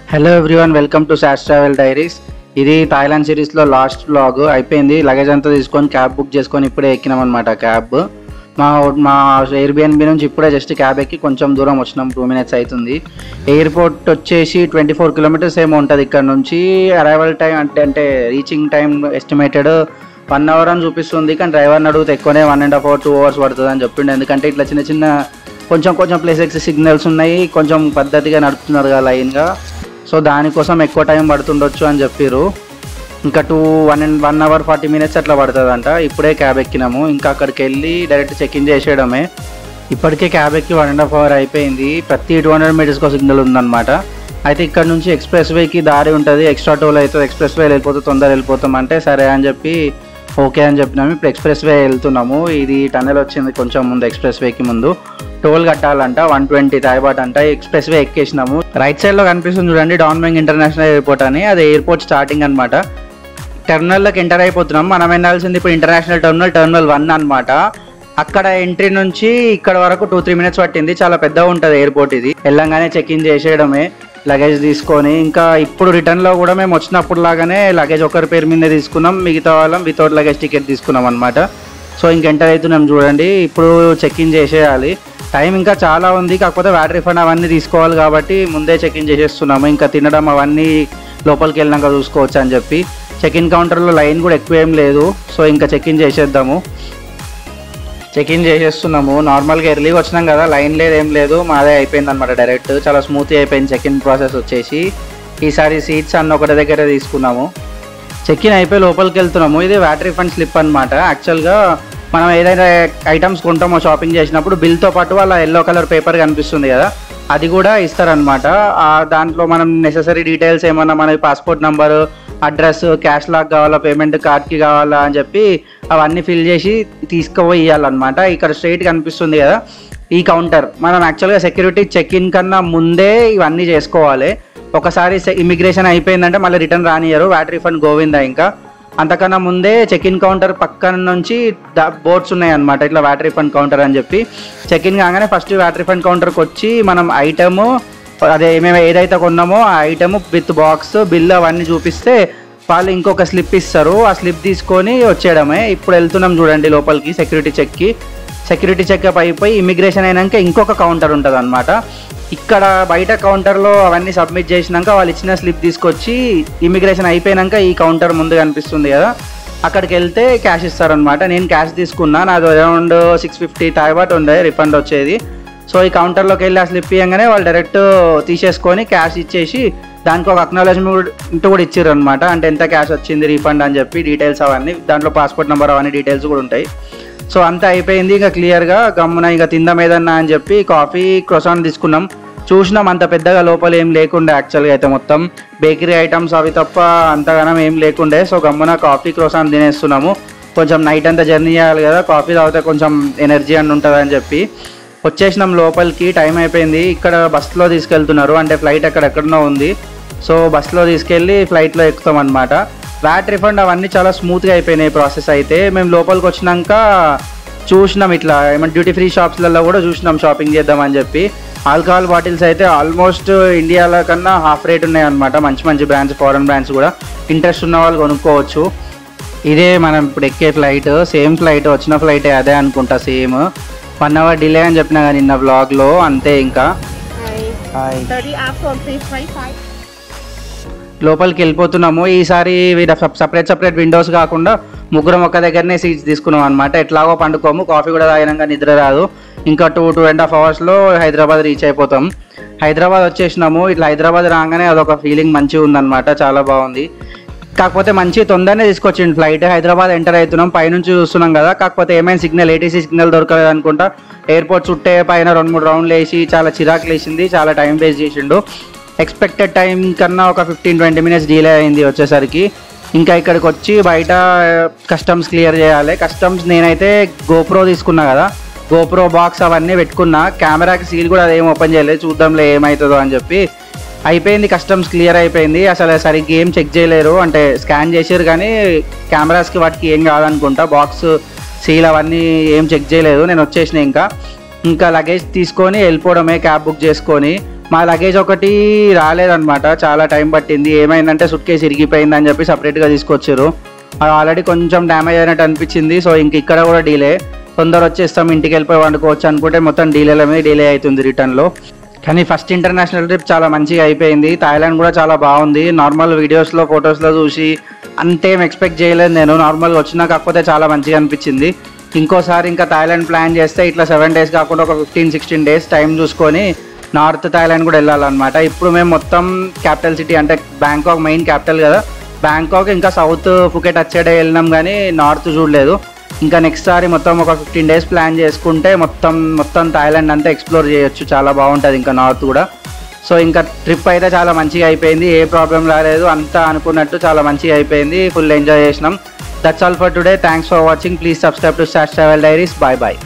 Hello everyone welcome to శాస్ travel diaries ఇది Thailand సిరీస్లో లాస్ట్ వ్లాగ్ అయిపోయింది లగేజ్ అంతా తీసుకొని క్యాబ్ బుక్ చేసుకొని ఇప్పుడే ఎక్కినాం అనమాట క్యాబ్ మా మా ఎయిర్బిఎన్బి నుంచి ఇప్పుడే జస్ట్ క్యాబ్ ఎక్కి కొంచెం దూరం వచ్చినాం టూ మినిట్స్ అవుతుంది ఎయిర్పోర్ట్ వచ్చేసి ట్వంటీ ఫోర్ కిలోమీటర్స్ ఏమో ఉంటుంది ఇక్కడ నుంచి అరైవల్ టైం అంటే అంటే reaching time estimated one hour అని చూపిస్తుంది కానీ డ్రైవర్ని అడిగితే ఎక్కువనే one and half hour two hours పడుతుంది అని చెప్పిండు ఎందుకంటే ఇట్లా చిన్న చిన్న కొంచెం కొంచెం ప్లేసెస్ సిగ్నల్స్ ఉన్నాయి కొంచెం పద్ధతిగా నడుపుతున్నారు కదా లైన్గా సో దానికోసం ఎక్కువ టైం పడుతుండొచ్చు అని చెప్పారు ఇంకా two one and one hour forty minutes అట్లా పడుతుందంట ఇప్పుడే క్యాబ్ ఎక్కినాము ఇంకా అక్కడికి వెళ్ళి డైరెక్ట్ చెక్ ఇన్ చేసేయడమే ఇప్పటికే క్యాబ్ ఎక్కి వన్ అండ్ హాఫ్ అవర్ అయిపోయింది ప్రతి టూ హండ్రెడ్ మీటర్స్కి సిగ్నల్ ఉందన్నమాట అయితే ఇక్కడ నుంచి ఎక్స్ప్రెస్ వేకి దారి ఉంటుంది ఎక్స్ట్రా టోల్ అవుతుంది ఎక్స్ప్రెస్ వే వెళ్ళిపోతే తొందర వెళ్ళిపోతాం అంటే సరే అని చెప్పి ఓకే అని చెప్పినాము ఇప్పుడు ఎక్స్ప్రెస్ వే వెళ్తున్నాము ఇది టనెల్ వచ్చింది కొంచెం ముందు ఎక్స్ప్రెస్ వేకి ముందు టోల్ కట్టాలంట వన్ ట్వంటీ తాయిబాట్ అంట ఎక్స్ప్రెస్ వే ఎక్కేసినాము రైట్ సైడ్ లో కనిపిస్తుంది చూడండి డాన్మెంగ్ ఇంటర్నేషనల్ ఎయిర్పోర్ట్ అని అది ఎయిర్పోర్ట్ స్టార్టింగ్ అనమాట టెర్మినల్లోకి ఎంటర్ అయిపోతున్నాం మనం వెళ్ళాల్సింది ఇప్పుడు ఇంటర్నేషనల్ టెర్మినల్ టెర్మినల్ వన్ అన్నమాట అక్కడ ఎంట్రీ నుంచి ఇక్కడ వరకు టూ త్రీ మినిట్స్ పట్టింది చాలా పెద్దగా ఉంటుంది ఎయిర్పోర్ట్ ఇది వెళ్ళంగానే చెక్ ఇన్ చేసేయడమే లగేజ్ తీసుకొని ఇంకా ఇప్పుడు రిటర్న్లో కూడా మేము వచ్చినప్పుడు లాగానే లగేజ్ ఒకరి పేరు మీద తీసుకున్నాం మిగతా వాళ్ళం వితౌట్ లగేజ్ టికెట్ తీసుకున్నాం అనమాట సో ఇంక ఎంటర్ అవుతున్నాం చూడండి ఇప్పుడు చెక్ ఇన్ చేసేయాలి టైం ఇంకా చాలా ఉంది కాకపోతే వాటర్ రిఫండ్ అవన్నీ తీసుకోవాలి కాబట్టి ముందే చెక్ ఇన్ చేసేస్తున్నాము ఇంకా తినడం అవన్నీ లోపలికి వెళ్ళినాక చూసుకోవచ్చు అని చెప్పి చెక్ ఇన్ కౌంటర్లో లైన్ కూడా ఎక్కువ ఏం లేదు సో ఇంకా చెక్ ఇన్ చేసేద్దాము చెక్ ఇన్ చేసేస్తున్నాము నార్మల్గా ఎర్లీగా వచ్చినాం కదా లైన్ లేదు ఏం లేదు మాదే అయిపోయింది అనమాట డైరెక్ట్ చాలా స్మూత్గా అయిపోయింది చెక్ ఇన్ ప్రాసెస్ వచ్చేసి ఈసారి సీట్స్ అన్న ఒకటి దగ్గర తీసుకున్నాము చెక్ ఇన్ అయిపోయి లోపలికి వెళ్తున్నాము ఇది వాటర్ రిఫండ్ స్లిప్ అనమాట యాక్చువల్గా మనం ఏదైనా ఐటమ్స్ కొంటామో షాపింగ్ చేసినప్పుడు బిల్తో పాటు వాళ్ళ ఎల్లో కలర్ పేపర్ కనిపిస్తుంది కదా అది కూడా ఇస్తారనమాట దాంట్లో మనం నెససరీ డీటెయిల్స్ ఏమన్నా మన passport number address cash lock కావాలా పేమెంట్ కార్డ్కి కావాలా అని చెప్పి అవన్నీ ఫిల్ చేసి తీసుకుపోయి ఇవ్వాలన్నమాట ఇక్కడ స్ట్రైట్ కనిపిస్తుంది కదా ఈ కౌంటర్ మనం యాక్చువల్గా సెక్యూరిటీ చెక్ ఇన్ కన్నా ముందే ఇవన్నీ చేసుకోవాలి ఒకసారి ఇమిగ్రేషన్ అయిపోయిందంటే మళ్ళీ రిటర్న్ రానియరు వాటర్ రిఫండ్ గోవిందా ఇంకా అంతకన్నా ముందే చెక్ ఇన్ కౌంటర్ పక్కన నుంచి బోర్డ్స్ ఉన్నాయి అనమాట ఇట్లా వాటర్ రిఫండ్ కౌంటర్ అని చెప్పి చెక్ ఇన్ కాగానే ఫస్ట్ వాటర్ రిఫండ్ కౌంటర్కి వచ్చి మనం ఐటము అదే మేము ఏదైతే కొన్నామో ఆ ఐటమ్ విత్ బాక్స్ బిల్ అవన్నీ చూపిస్తే వాళ్ళు ఇంకొక స్లిప్ ఇస్తారు ఆ స్లిప్ తీసుకొని వచ్చేయడమే ఇప్పుడు వెళ్తున్నాం చూడండి లోపలికి సెక్యూరిటీ చెక్కి సెక్యూరిటీ చెకప్ అయిపోయి ఇమిగ్రేషన్ అయినాక ఇంకొక కౌంటర్ ఉంటుంది అనమాట ఇక్కడ బయట కౌంటర్లో అవన్నీ సబ్మిట్ చేసినాక వాళ్ళు ఇచ్చిన స్లిప్ తీసుకొచ్చి ఇమిగ్రేషన్ అయిపోయినాక ఈ కౌంటర్ ముందు కనిపిస్తుంది కదా అక్కడికి వెళ్తే క్యాష్ ఇస్తారనమాట నేను క్యాష్ తీసుకున్నా నాది అరౌండ్ సిక్స్ ఫిఫ్టీ తాయిబాట్ ఉండే రిఫండ్ వచ్చేది సో ఈ కౌంటర్లోకి వెళ్ళి ఆ స్లిప్ ఇవ్వగానే వాళ్ళు డైరెక్ట్ తీసేసుకొని క్యాష్ ఇచ్చేసి దానికి ఒక అక్నాలజ్మెంట్ కూడా ఇచ్చారు అనమాట అంటే ఎంత క్యాష్ వచ్చింది రీఫండ్ అని చెప్పి డీటెయిల్స్ అవన్నీ దాంట్లో పాస్పోర్ట్ నెంబర్ అవన్నీ డీటెయిల్స్ కూడా ఉంటాయి సో అంతా అయిపోయింది ఇంకా క్లియర్గా గమ్మున ఇంకా తిందాం ఏదన్నా అని చెప్పి కాఫీ క్రొసాన్ తీసుకున్నాం చూసినాం అంత పెద్దగా లోపల ఏం లేకుండే యాక్చువల్గా అయితే మొత్తం బేకరీ ఐటమ్స్ అవి తప్ప అంతగానం ఏం లేకుండే సో గమ్మున కాఫీ క్రొసాన్ తినేస్తున్నాము కొంచెం నైట్ అంతా జర్నీ చేయాలి కదా కాఫీ తాగితే కొంచెం ఎనర్జీ అని ఉంటుంది అని చెప్పి వచ్చేసినాం లోపలికి టైం అయిపోయింది ఇక్కడ బస్సులో తీసుకెళ్తున్నారు అంటే ఫ్లైట్ అక్కడ ఎక్కడనో ఉంది సో బస్సులో తీసుకెళ్ళి ఫ్లైట్లో ఎక్కుతాం అనమాట వ్యాట్ రిఫండ్ అవన్నీ చాలా స్మూత్గా అయిపోయినాయి ప్రాసెస్ అయితే మేము లోపలికి వచ్చినాక చూసినాం ఇట్లా ఏమైనా డ్యూటీ ఫ్రీ షాప్స్లలో కూడా చూసినాం షాపింగ్ చేద్దామని చెప్పి ఆల్కహాల్ బాటిల్స్ అయితే ఆల్మోస్ట్ ఇండియాలో కన్నా హాఫ్ రేట్ ఉన్నాయి అనమాట మంచి మంచి బ్రాండ్స్ ఫారెన్ బ్రాండ్స్ కూడా ఇంట్రెస్ట్ ఉన్న వాళ్ళు కొనుక్కోవచ్చు ఇదే మనం ఇప్పుడు ఎక్కే ఫ్లైట్ సేమ్ ఫ్లైట్ వచ్చిన ఫ్లైటే అదే అనుకుంటా సేమ్ వన్ అవర్ డిలే అని చెప్పినా కానీ నిన్న వ్లాగ్లో అంతే ఇంకా Hi. Hi 30 up from 355. లోపలికి వెళ్ళిపోతున్నాము ఈసారి సపరేట్ సపరేట్ విండోస్ కాకుండా ముగ్గురం ఒక్క దగ్గరనే సీట్స్ తీసుకున్నాం అనమాట ఎట్లాగో పండుకోము కాఫీ కూడా తాగినాక నిద్ర రాదు ఇంకా టూ టూ అండ్ హాఫ్ అవర్స్లో హైదరాబాద్ రీచ్ అయిపోతాం హైదరాబాద్ వచ్చేసినాము ఇట్లా హైదరాబాద్ రాగానే అదొక ఫీలింగ్ మంచిగా ఉందన్నమాట చాలా బాగుంది కాకపోతే మంచి తొందరనే తీసుకొచ్చిండు ఫ్లైట్ హైదరాబాద్ ఎంటర్ అవుతున్నాం పైనుంచి చూస్తున్నాం కదా కాకపోతే ఏమైనా సిగ్నల్ ఏటీసీ సిగ్నల్ దొరకలేదు అనుకుంటా ఎయిర్పోర్ట్ చుట్టే పైన రెండు మూడు రౌండ్లు వేసి చాలా చిరాకులు వేసింది చాలా టైం వేస్ట్ చేసిండు ఎక్స్పెక్టెడ్ టైం కన్నా ఒక ఫిఫ్టీన్ ట్వంటీ మినిట్స్ డిలే అయింది వచ్చేసరికి ఇంకా ఇక్కడికి వచ్చి బయట కస్టమ్స్ క్లియర్ చేయాలి కస్టమ్స్ నేనైతే గోప్రో తీసుకున్నా కదా గోప్రో బాక్స్ అవన్నీ పెట్టుకున్నా కెమెరాకి సీల్ కూడా అదేం ఓపెన్ చేయలేదు చూద్దాంలే ఏమవుతుందో అని చెప్పి అయిపోయింది కస్టమ్స్ క్లియర్ అయిపోయింది అసలు సరిగ్గా ఏం చెక్ చేయలేరు అంటే స్కాన్ చేసారు కానీ కెమెరాస్కి వాటికి ఏం కాదనుకుంటా బాక్స్ సీల్ అవన్నీ ఏం చెక్ చేయలేదు నేను వచ్చేసిన ఇంకా ఇంకా లగేజ్ తీసుకొని వెళ్ళిపోవడమే క్యాబ్ బుక్ చేసుకొని మా లగేజ్ ఒకటి రాలేదన్నమాట చాలా టైం పట్టింది ఏమైందంటే సుట్ కేసు ఇరిగిపోయింది అని చెప్పి సపరేట్గా తీసుకొచ్చారు అది ఆల్రెడీ కొంచెం డ్యామేజ్ అయినట్టు అనిపించింది సో ఇంక ఇక్కడ కూడా డీలే తొందర వచ్చేస్తాం ఇంటికి వెళ్ళిపోయి వండుకోవచ్చు అనుకుంటే మొత్తం డీలేల మీద డీలే అవుతుంది రిటర్న్లో కానీ ఫస్ట్ ఇంటర్నేషనల్ ట్రిప్ చాలా మంచిగా అయిపోయింది థాయిలాండ్ కూడా చాలా బాగుంది నార్మల్ వీడియోస్లో ఫొటోస్లో చూసి అంతేం ఎక్స్పెక్ట్ చేయలేదు నేను నార్మల్గా వచ్చినా కాకపోతే చాలా మంచిగా అనిపించింది ఇంకోసారి ఇంకా థాయిలాండ్ ప్లాన్ చేస్తే ఇట్లా సెవెన్ డేస్ కాకుండా ఒక ఫిఫ్టీన్ సిక్స్టీన్ డేస్ టైం చూసుకొని నార్త్ థాయిలాండ్ కూడా వెళ్ళాలన్నమాట ఇప్పుడు మేము మొత్తం క్యాపిటల్ సిటీ అంటే బ్యాంకాక్ మెయిన్ క్యాపిటల్ కదా బ్యాంకాక్ ఇంకా సౌత్ ఫుకెట్ వచ్చేడే వెళ్ళినాం కానీ నార్త్ చూడలేదు ఇంకా నెక్స్ట్ సారి మొత్తం ఒక ఫిఫ్టీన్ డేస్ ప్లాన్ చేసుకుంటే మొత్తం మొత్తం థాయిలాండ్ అంతా ఎక్స్ప్లోర్ చేయొచ్చు చాలా బాగుంటుంది ఇంకా నార్త్ కూడా సో ఇంకా ట్రిప్ అయితే చాలా మంచిగా అయిపోయింది ఏ ప్రాబ్లం రాలేదు అంతా అనుకున్నట్టు చాలా మంచిగా అయిపోయింది ఫుల్ ఎంజాయ్ చేసినాం that's all for today thanks for watching please subscribe to start travel diaries bye bye